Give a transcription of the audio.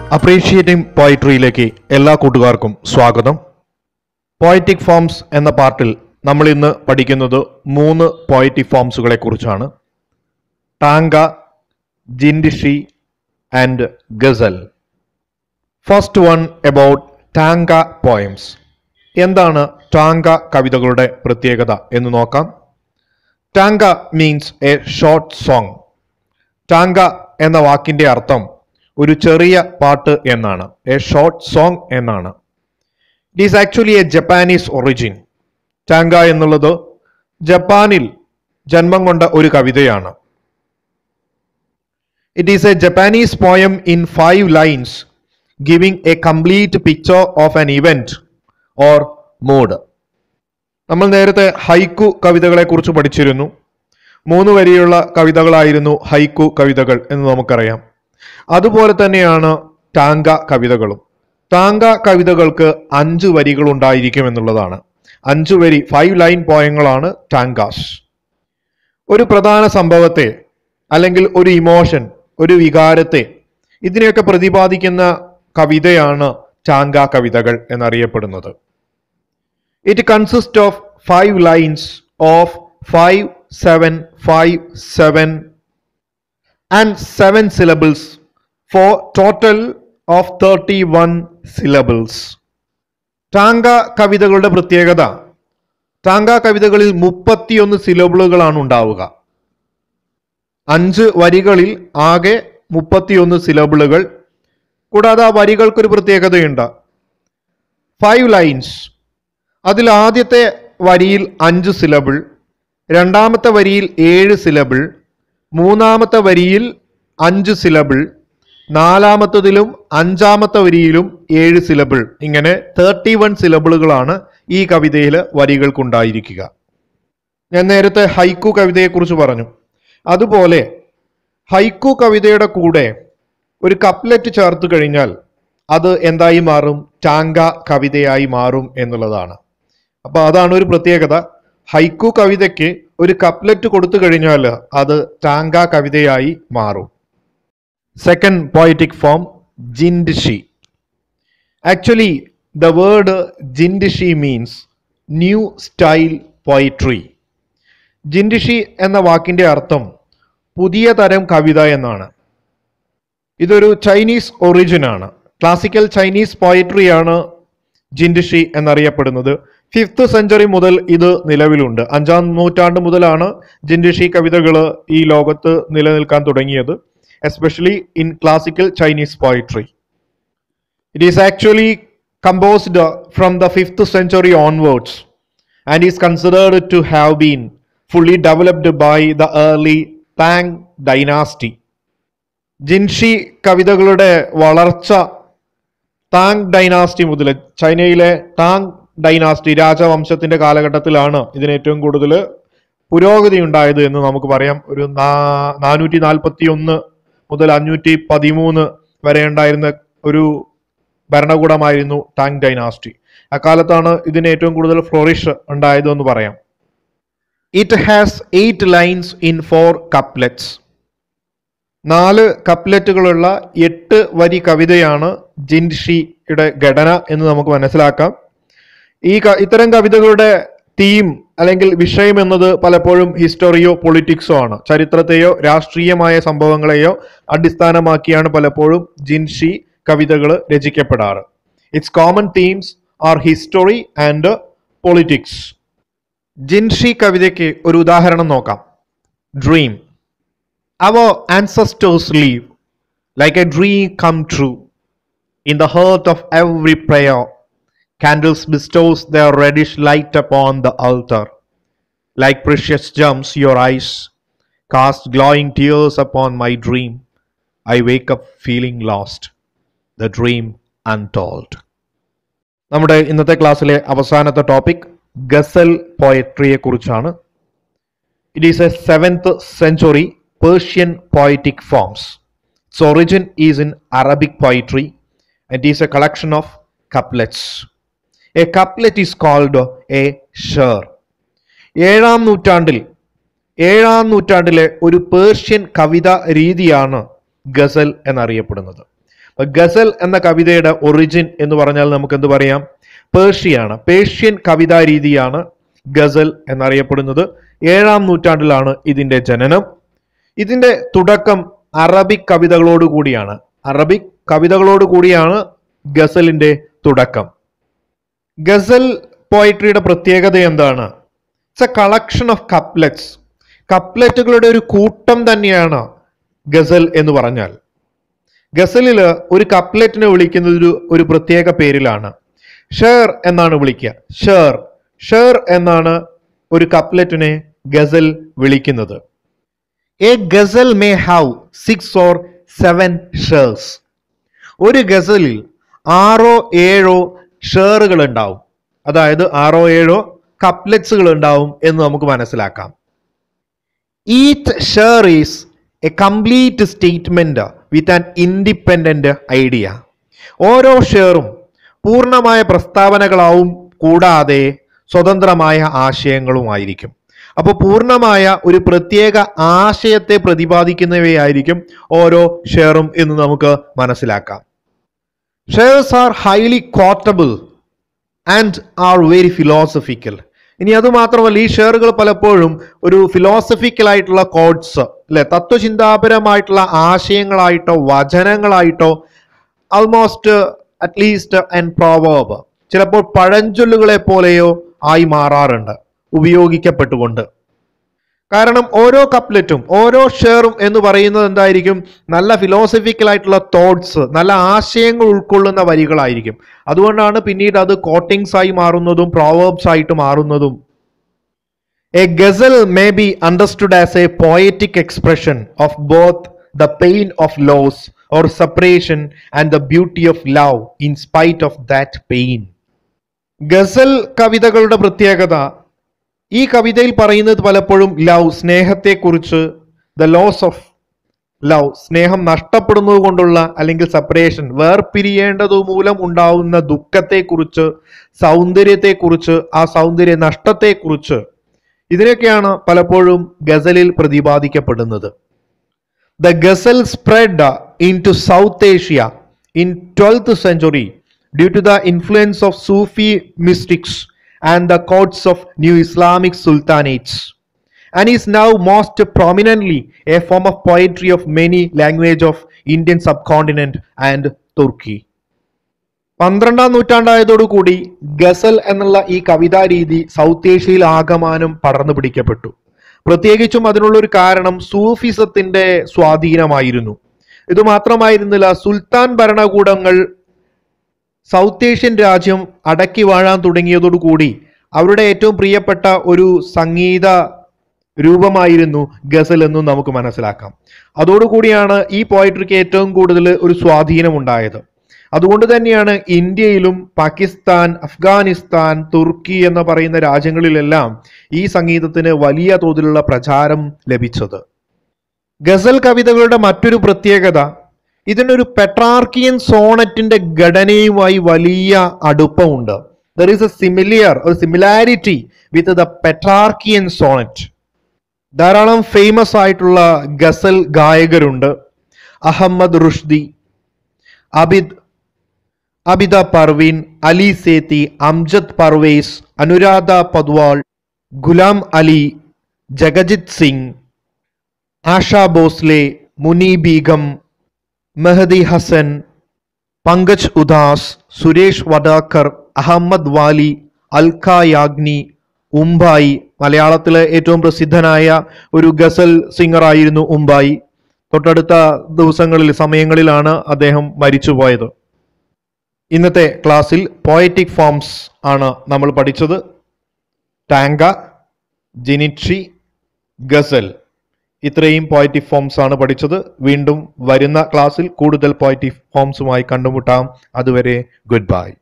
Appreciating പോയിട്രിയിലേക്ക് എല്ലാ കൂട്ടുകാർക്കും സ്വാഗതം പോയറ്റിക് ഫോംസ് എന്ന പാർട്ടിൽ നമ്മൾ ഇന്ന് പഠിക്കുന്നത് മൂന്ന് പോയറ്റിക് ഫോംസുകളെ കുറിച്ചാണ് tanka jintishi and ghazal first one about tanka poems എന്താണ് ടാങ്ക കവിതകളുടെ പ്രത്യേകത എന്ന് നോക്കാം tanka means a short song tanka എന്ന വാക്കിന്റെ അർത്ഥം ഒരു ചെറിയ പാട്ട് എന്നാണ് എ ഷോർട്ട് സോങ് എന്നാണ് it is actually a Japanese origin tanka എന്നുള്ളത് ജപ്പാനിൽ ജന്മം കൊണ്ട ഒരു കവിതയാണ് it is a Japanese poem in five lines giving a complete picture of an event or mood നമ്മൾ നേരത്തെ ഹൈക്കു കവിതകളെ കുറിച്ച് പഠിച്ചിരുന്നു മൂന്ന് വരിയുള്ള കവിതകളായിരുന്നു ഹൈക്കു കവിതകൾ എന്ന് നമുക്കറിയാം അതുപോലെ തന്നെയാണ് ടാങ്ക കവിതകളും ടാങ്ക കവിതകൾക്ക് അഞ്ച് വരികൾ ഉണ്ടായിരിക്കും എന്നുള്ളതാണ് അഞ്ച് വരി ഫൈവ് ലൈൻ പോയങ്ങളാണ് ടാങ്കാസ് ഒരു പ്രധാന സംഭവത്തെ അല്ലെങ്കിൽ ഒരു ഇമോഷൻ ഒരു വികാരത്തെ ഇതിനെയൊക്കെ പ്രതിപാദിക്കുന്ന കവിതയാണ് ടാങ്ക കവിതകൾ എന്നറിയപ്പെടുന്നത് it consist of five lines of five seven five seven and seven syllables for total of thirty one syllables tanka കവിതകളുടെ പ്രത്യേകത ടാങ്ക കവിതകളിൽ മുപ്പത്തിയൊന്ന് സിലബിളുകളാണ് ഉണ്ടാവുക അഞ്ച് വരികളിൽ ആകെ മുപ്പത്തിയൊന്ന് സിലബിളുകൾ കൂടാതെ ആ വരികൾക്കൊരു പ്രത്യേകതയുണ്ട് ഫൈവ് ലൈൻസ് അതിൽ ആദ്യത്തെ വരിയിൽ അഞ്ച് സിലബിൾ രണ്ടാമത്തെ വരിയിൽ ഏഴ് സിലബിൾ മൂന്നാമത്തെ വരിയിൽ അഞ്ച് സിലബിൾ നാലാമത്തതിലും അഞ്ചാമത്തെ വരിയിലും ഏഴ് സിലബിൾ ഇങ്ങനെ തേർട്ടി വൺ സിലബിളുകളാണ് ഈ കവിതയിൽ വരികൾക്കുണ്ടായിരിക്കുക ഞാൻ നേരത്തെ ഹൈക്കു കവിതയെക്കുറിച്ച് പറഞ്ഞു അതുപോലെ ഹൈക്കു കവിതയുടെ കൂടെ ഒരു കപ്ലറ്റ് ചേർത്ത് കഴിഞ്ഞാൽ അത് എന്തായി മാറും ടാങ്ക കവിതയായി മാറും എന്നുള്ളതാണ് അപ്പൊ അതാണ് ഒരു പ്രത്യേകത ഹൈക്കു കവിതയ്ക്ക് ഒരു കപ്ലറ്റ് കൊടുത്തു കഴിഞ്ഞാൽ അത് ടാങ്ക കവിതയായി മാറും second poetic form jintishi actually the word jintishi means new style poetry jintishi എന്ന വാക്കിന്റെ അർത്ഥം പുതിയ തരം കവിത എന്നാണ് ഇതൊരു ചൈനീസ് ഒറിജിൻ ആണ് ക്ലാസിക്കൽ ചൈനീസ് പോയട്രിയാണ് ജിൻഡിഷി എന്നറിയപ്പെടുന്നത് ഫിഫ്ത്ത് സെഞ്ചുറി മുതൽ ഇത് നിലവിലുണ്ട് അഞ്ചാം നൂറ്റാണ്ട് മുതലാണ് ജിൻഡിഷി കവിതകൾ ഈ ലോകത്ത് നിലനിൽക്കാൻ തുടങ്ങിയത് especially in classical Chinese poetry it is actually composed from the fifth century onwards and is considered to have been fully developed by the early Tang dynasty jinshi കവിതകളുടെ വളർച്ച താങ് ഡൈനാസ്റ്റി മുതൽ ചൈനയിലെ താങ് ഡൈനാസ്റ്റി രാജവംശത്തിന്റെ കാലഘട്ടത്തിലാണ് ഇതിന് ഏറ്റവും കൂടുതൽ പുരോഗതി ഉണ്ടായത് എന്ന് നമുക്ക് പറയാം ഒരു നാനൂറ്റി നാൽപ്പത്തി ഒന്ന് മുതൽ അഞ്ഞൂറ്റി പതിമൂന്ന് വരെ ഉണ്ടായിരുന്ന ഒരു ഭരണകൂടമായിരുന്നു ടാങ് ഡൈനാസ്റ്റി അക്കാലത്താണ് ഇതിന് ഏറ്റവും കൂടുതൽ ഫ്ലോറിഷ് ഉണ്ടായത് എന്ന് പറയാം it has eight lines in four couplets നാല് കപ്ലെറ്റുകളുള്ള എട്ട് വരി കവിതയാണ് ജിൻഷിയുടെ ഘടന എന്ന് നമുക്ക് മനസ്സിലാക്കാം ഈ ഇത്തരം കവിതകളുടെ തീം അല്ലെങ്കിൽ വിഷയം എന്നത് പലപ്പോഴും ഹിസ്റ്ററിയോ പൊളിറ്റിക്സോ ആണ് ചരിത്രത്തെയോ രാഷ്ട്രീയമായ സംഭവങ്ങളെയോ അടിസ്ഥാനമാക്കിയാണ് പലപ്പോഴും ജിൻഷി കവിതകൾ രചിക്കപ്പെടാറ് it's common themes are history and politics jinshi കവിതയ്ക്ക് ഒരു ഉദാഹരണം നോക്കാം dream Our ancestors live like a dream come true. In the heart of every prayer, candles bestows their reddish light upon the altar. Like precious gems, your eyes cast glowing tears upon my dream. I wake up feeling lost, the dream untold. നമ്മുടെ ഇന്നത്തെ ക്ലാസ്സിലെ അവസാനത്തെ topic ghazal പോയട്രിയെ കുറിച്ചാണ് it is a seventh century Persian poetic forms. Its origin is in Arabic poetry and is a collection of couplets. A couplet is called a shar. ഏഴാം നൂറ്റാണ്ടിൽ ഏഴാം നൂറ്റാണ്ടിലെ ഒരു പേർഷ്യൻ കവിത രീതിയാണ് ഗസൽ എന്നറിയപ്പെടുന്നത് ഗസൽ എന്ന കവിതയുടെ ഒറിജിൻ എന്ന് പറഞ്ഞാൽ നമുക്ക് എന്ത് പറയാം പേർഷ്യയാണ് പേർഷ്യൻ കവിതാ രീതിയാണ് ഗസൽ എന്നറിയപ്പെടുന്നത് ഏഴാം നൂറ്റാണ്ടിലാണ് ഇതിന്റെ ജനനം ഇതിന്റെ തുടക്കം അറബിക് കവിതകളോട് കൂടിയാണ് അറബിക് കവിതകളോട് കൂടിയാണ് ഗസലിന്റെ തുടക്കം ഗസൽ പോയിട്രിയുടെ പ്രത്യേകത എന്താണ് it's a collection of couplets കപ്ലെറ്റുകളുടെ ഒരു കൂട്ടം തന്നെയാണ് ഗസൽ എന്ന് പറഞ്ഞാൽ ഗസലിൽ ഒരു കപ്ലെറ്റിനെ വിളിക്കുന്നത് ഒരു ഒരു പ്രത്യേക പേരിലാണ് ഷേർ എന്നാണ് വിളിക്കുക ഷേർ ഷേർ എന്നാണ് ഒരു കപ്ലെറ്റിനെ ഗസൽ വിളിക്കുന്നത് a ghazal may have six or seven shers ഒരു ഗസലിൽ ആറോ ഏഴോ ഷേറുകൾ ഉണ്ടാവും അതായത് ആറോ ഏഴോ കപ്ലെറ്റ്സുകൾ ഉണ്ടാവും എന്ന് നമുക്ക് മനസ്സിലാക്കാം each sher is a complete statement with an independent idea ഓരോ ഷെയറും പൂർണ്ണമായ പ്രസ്താവനകളാവും കൂടാതെ സ്വതന്ത്രമായ ആശയങ്ങളുമായിരിക്കും അപ്പോൾ പൂർണ്ണമായ ഒരു പ്രത്യേക ആശയത്തെ പ്രതിപാദിക്കുന്നവയായിരിക്കും ഓരോ ഷെയറും എന്ന് നമുക്ക് മനസ്സിലാക്കാം shers are highly quotable and are very philosophical ഇനി അത് മാത്രമല്ല ഈ ഷെയറുകൾ പലപ്പോഴും ഒരു ഫിലോസഫിക്കൽ ആയിട്ടുള്ള കോഡ്സ് അല്ലെ തത്വചിന്താപരമായിട്ടുള്ള ആശയങ്ങളായിട്ടോ വചനങ്ങളായിട്ടോ ആൾമോസ്റ്റ് അറ്റ്ലീസ്റ്റ് ആൻഡ് പ്രോവേബ് ചിലപ്പോൾ പഴഞ്ചൊല്ലുകളെ പോലെയോ ആയി മാറാറുണ്ട് ഉപയോഗിക്കപ്പെട്ടുകൊണ്ട് കാരണം ഓരോ കപ്ലെറ്റും ഓരോ ഷെയറും എന്ന് പറയുന്നത് എന്തായിരിക്കും നല്ല ഫിലോസഫിക്കൽ ആയിട്ടുള്ള തോട്ട്സ് നല്ല ആശയങ്ങൾ ഉൾക്കൊള്ളുന്ന വരികളായിരിക്കും അതുകൊണ്ടാണ് പിന്നീട് അത് കോട്ടിങ്സ് ആയി മാറുന്നതും പ്രോവേബ്സ് ആയിട്ട് മാറുന്നതും a ghazal may be understood as a poetic expression of both the pain of loss or separation and the beauty of love in spite of that pain ghazal കവിതകളുടെ പ്രത്യേകത ഈ കവിതയിൽ പറയുന്നത് പലപ്പോഴും ലവ് സ്നേഹത്തെക്കുറിച്ച് ദ ലോസ് ഓഫ് ലവ് സ്നേഹം നഷ്ടപ്പെടുന്നത് കൊണ്ടുള്ള അല്ലെങ്കിൽ സെപ്പറേഷൻ വേർപിരിയേണ്ടതു മൂലം ഉണ്ടാവുന്ന ദുഃഖത്തെക്കുറിച്ച് സൗന്ദര്യത്തെക്കുറിച്ച് ആ സൗന്ദര്യ നഷ്ടത്തെക്കുറിച്ച് ഇതിനൊക്കെയാണ് പലപ്പോഴും ഗസലിൽ പ്രതിപാദിക്കപ്പെടുന്നത് The Ghazal spread uh, into South Asia in 12th century due to the influence of Sufi mystics and the courts of new Islamic sultanates and is now most prominently a form of poetry of many language of Indian subcontinent and Turkey. പന്ത്രണ്ടാം നൂറ്റാണ്ടായതോടുകൂടി ഗസൽ എന്നുള്ള ഈ കവിതാ രീതി south ഏഷ്യയിൽ ആകമാനം പടർന്നു പിടിക്കപ്പെട്ടു പ്രത്യേകിച്ചും അതിനുള്ള ഒരു കാരണം സൂഫിസത്തിന്റെ സ്വാധീനമായിരുന്നു ഇത് മാത്രമായിരുന്നില്ല സുൽത്താൻ ഭരണകൂടങ്ങൾ സൗത്ത് ഏഷ്യൻ രാജ്യം അടക്കി വാഴാൻ തുടങ്ങിയതോടുകൂടി അവരുടെ ഏറ്റവും പ്രിയപ്പെട്ട ഒരു സംഗീത രൂപമായിരുന്നു ഗസൽ എന്നും നമുക്ക് മനസ്സിലാക്കാം അതോടുകൂടിയാണ് ഈ പോയട്രിക്ക് ഏറ്റവും കൂടുതൽ ഒരു സ്വാധീനം ഉണ്ടായത് അതുകൊണ്ട് തന്നെയാണ് ഇന്ത്യയിലും പാകിസ്ഥാൻ അഫ്ഗാനിസ്ഥാൻ തുർക്കി എന്ന് പറയുന്ന രാജ്യങ്ങളിലെല്ലാം ഈ സംഗീതത്തിന് വലിയ തോതിലുള്ള പ്രചാരം ലഭിച്ചത് ഗസൽ കവിതകളുടെ മറ്റൊരു പ്രത്യേകത ഇതിനൊരു പെട്രാർക്കിയൻ സോണറ്റിന്റെ ഘടനയുമായി വലിയ അടുപ്പമുണ്ട് ദർ ഈസ് എ സിമിലിയർ ഒരു similarity with the Petrarchan sonnet ധാരാളം ഫേമസ് ആയിട്ടുള്ള ഗസൽ ഗായകരുണ്ട് അഹമ്മദ് റുഷ്ദി അബിദ് അബിദ പർവീൻ അലി സേത്തി അംജദ് പർവേസ് അനുരാധ പദ്വാൾ ഗുലാം അലി ജഗജിത് സിംഗ് ആഷ ഭോസ്ലെ മുനി ബീഗം മെഹദി ഹസൻ പങ്കജ് ഉദാസ് സുരേഷ് വഡാക്കർ അഹമ്മദ് വാലി അൽക്ക യാഗ്നി ഉംബായി മലയാളത്തിലെ ഏറ്റവും പ്രസിദ്ധനായ ഒരു ഗസൽ സിംഗറായിരുന്നു ഉംബായി തൊട്ടടുത്ത ദിവസങ്ങളിൽ സമയങ്ങളിലാണ് അദ്ദേഹം മരിച്ചുപോയത് ഇന്നത്തെ ക്ലാസ്സിൽ പോയറ്റിക് ഫോംസ് ആണ് നമ്മൾ പഠിച്ചത് ടാങ്ക ജിനിട്രി ഗസൽ ഇത്രയും പോയറ്റിക് ഫോംസ് ആണ് പഠിച്ചത് വീണ്ടും വരുന്ന ക്ലാസ്സിൽ കൂടുതൽ പോയറ്റിക് ഫോംസുമായി കണ്ടുമുട്ടാം അതുവരെ ഗുഡ് ബൈ